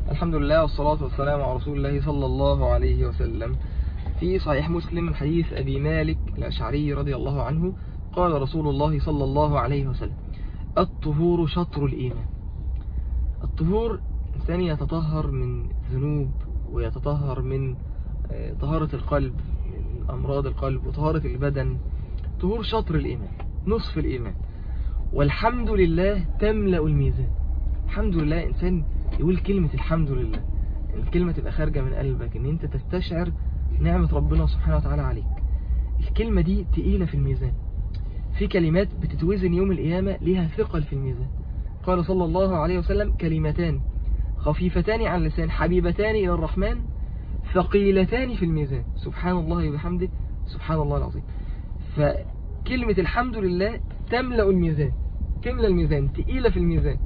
الحمد لله والصلاة والسلام على رسول الله صلى الله عليه وسلم في صحيح مسلم من حديث أبي مالك الأشعري رضي الله عنه قال رسول الله صلى الله عليه وسلم الطهور شطر الإيمان الطهور إنسان يتطهر من ذنوب ويتطهر من آه، طهارة القلب من أمراض القلب وطهارة البدن طهور شطر الإيمان نصف الإيمان والحمد لله تملأ الميزان الحمد لله إنسان يقول كلمة الحمد لله الكلمة تبقى خارجة من قلبك إن أنت تستشعر نعمة ربنا سبحانه وتعالى عليك الكلمة دي تقيلة في الميزان في كلمات بتتوزن يوم القيامة ليها ثقل في الميزان قال صلى الله عليه وسلم كلمتان خفيفتان عن اللسان حبيبتان إلى الرحمن ثقيلتان في الميزان سبحان الله وبحمده سبحان الله العظيم فكلمة الحمد لله تملأ الميزان تملأ الميزان تقيلة في الميزان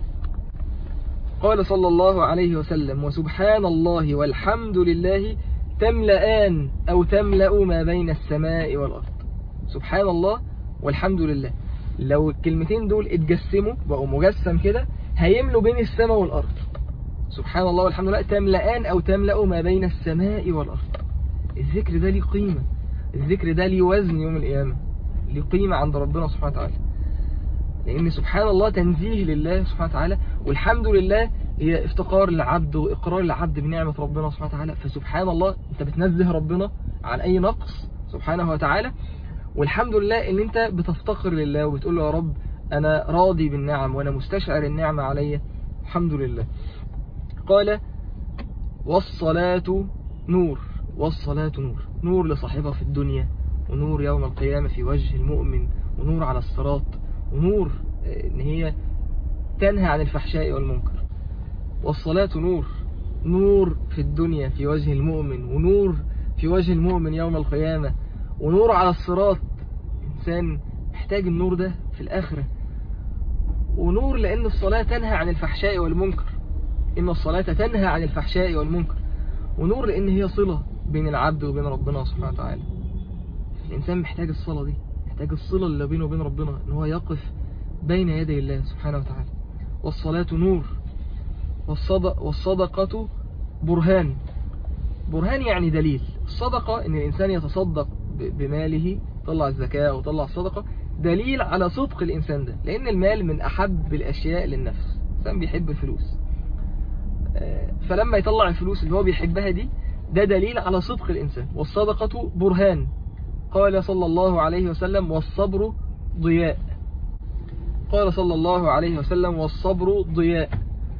قال صلى الله عليه وسلم وسبحان الله والحمد لله تملأان أو تملأ ما بين السماء والأرض سبحان الله والحمد لله لو الكلمتين دول اتجسموا بقوا مجسم كده هيملوا بين السماء والأرض سبحان الله والحمد لله تملأان أو تملأ ما بين السماء والأرض الذكر ده ليه قيمة الذكر ده ليه وزن يوم القيامة ليه قيمة عند ربنا سبحانه وتعالى لأن سبحان الله تنزيه لله سبحانه وتعالى والحمد لله هي افتقار للعبد وإقرار للعبد بنعمة ربنا سبحانه وتعالى فسبحان الله أنت بتنزه ربنا عن أي نقص سبحانه وتعالى والحمد لله ان انت بتفتقر لله وبتقول له يا رب انا راضي بالنعم وانا مستشعر النعمة عليا الحمد لله قال والصلاة نور والصلاة نور نور لصاحبها في الدنيا ونور يوم القيامة في وجه المؤمن ونور على الصراط ونور ان هي تنهى عن الفحشاء والمنكر والصلاة نور نور في الدنيا في وجه المؤمن ونور في وجه المؤمن يوم القيامة ونور على الصراط إنسان محتاج النور ده في الآخرة ونور لأن الصلاة تنهى عن الفحشاء والمنكر إن الصلاة تنهى عن الفحشاء والمنكر ونور لأن هي صلة بين العبد وبين ربنا سبحانه وتعالى الإنسان محتاج الصلة دي محتاج الصلة اللي بينه وبين ربنا إن هو يقف بين يدي الله سبحانه وتعالى والصلاة نور والصدق والصدقة برهان برهان يعني دليل الصدقة إن الإنسان يتصدق بماله طلع الزكاة وطلع الصدقة دليل على صدق الإنسان ده لأن المال من أحب الأشياء للنفس الإنسان بيحب الفلوس فلما يطلع الفلوس اللي هو بيحبها دي ده دليل على صدق الإنسان والصدقة برهان قال صلى الله عليه وسلم والصبر ضياء قال صلى الله عليه وسلم والصبر ضياء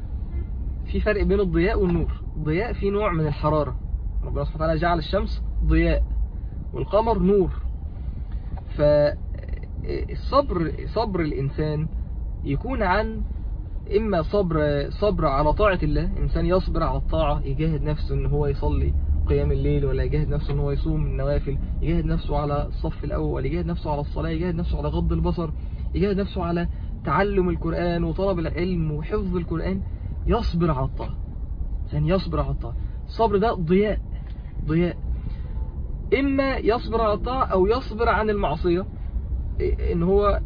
في فرق بين الضياء والنور ضياء في نوع من الحرارة ربنا سبحانه وتعالى جعل الشمس ضياء والقمر نور فالصبر صبر الإنسان يكون عن إما صبر صبر على طاعة الله إنسان يصبر على الطاعة يجاهد نفسه إن هو يصلي قيام الليل ولا يجاهد نفسه إن هو يصوم النوافل يجاهد نفسه على الصف الأول يجاهد نفسه على الصلاة يجاهد نفسه على غض البصر يجاهد نفسه على تعلم القرآن وطلب العلم وحفظ القرآن يصبر على الطاعة إنسان يصبر على الطاعة الصبر ده ضياء ضياء إما يصبر على الطاعة أو يصبر عن المعصية إن هو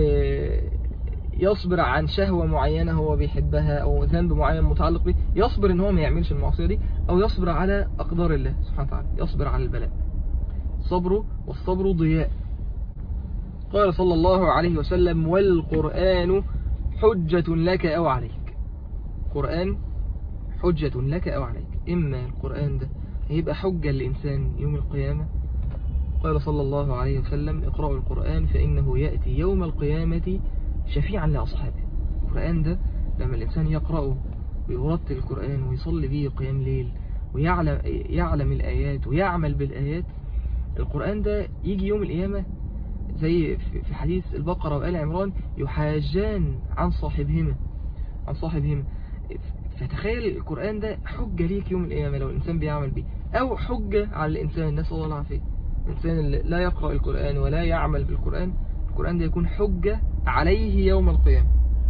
يصبر عن شهوة معينة هو بيحبها أو ذنب معين متعلق به يصبر إن هو ما يعملش المعصية دي أو يصبر على أقدار الله سبحانه وتعالى يصبر على البلاء صبره والصبر ضياء قال صلى الله عليه وسلم والقرآن حجة لك أو عليك قرآن حجة لك أو عليك إما القرآن ده هيبقى حجة للإنسان يوم القيامة قال صلى الله عليه وسلم اقرأوا القرآن فإنه يأتي يوم القيامة شفيعا لأصحابه القرآن ده لما الإنسان يقرأه ويرتل القرآن ويصلي به قيام ليل ويعلم يعلم الآيات ويعمل بالآيات القرآن ده يجي يوم القيامة زي في حديث البقرة وآل عمران يحاجان عن صاحبهما عن صاحبهما فتخيل القرآن ده حجة ليك يوم القيامة لو الإنسان بيعمل بيه أو حجة على الإنسان الناس الله العافية الإنسان اللي لا يقرأ القرآن ولا يعمل بالقرآن القرآن ده يكون حجة عليه يوم القيامة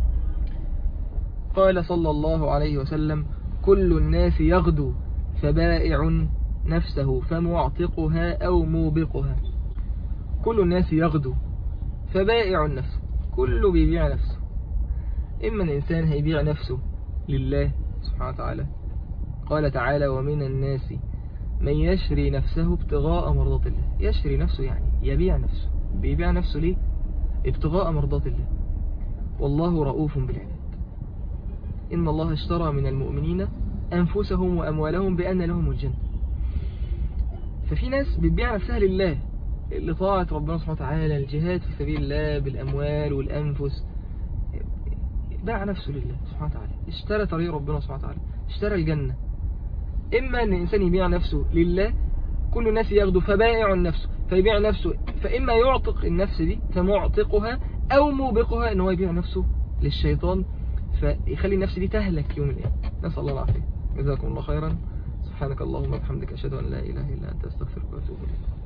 قال صلى الله عليه وسلم كل الناس يغدو فبائع نفسه فمعتقها أو موبقها كل الناس يغدو فبائع نفسه كله بيبيع نفسه إما الإنسان هيبيع نفسه لله سبحانه وتعالى قال تعالى ومن الناس من يشري نفسه ابتغاء مرضات الله يشري نفسه يعني يبيع نفسه بيبيع نفسه ليه ابتغاء مرضات الله والله رؤوف بالعباد إن الله اشترى من المؤمنين أنفسهم وأموالهم بأن لهم الجنة ففي ناس بتبيع نفسها لله لطاعة ربنا سبحانه وتعالى الجهاد في سبيل الله بالأموال والأنفس باع نفسه لله سبحانه وتعالى اشترى طريق ربنا سبحانه وتعالى اشترى الجنة إما أن الإنسان يبيع نفسه لله كل الناس ياخده فبائع نفسه فيبيع نفسه فإما يعتق النفس دي فمعتقها أو موبقها أنه يبيع نفسه للشيطان فيخلي النفس دي تهلك يوم القيامة نسأل الله العافية جزاكم الله خيرا سبحانك اللهم وبحمدك أشهد أن لا إله إلا أنت أستغفرك وأتوب إليك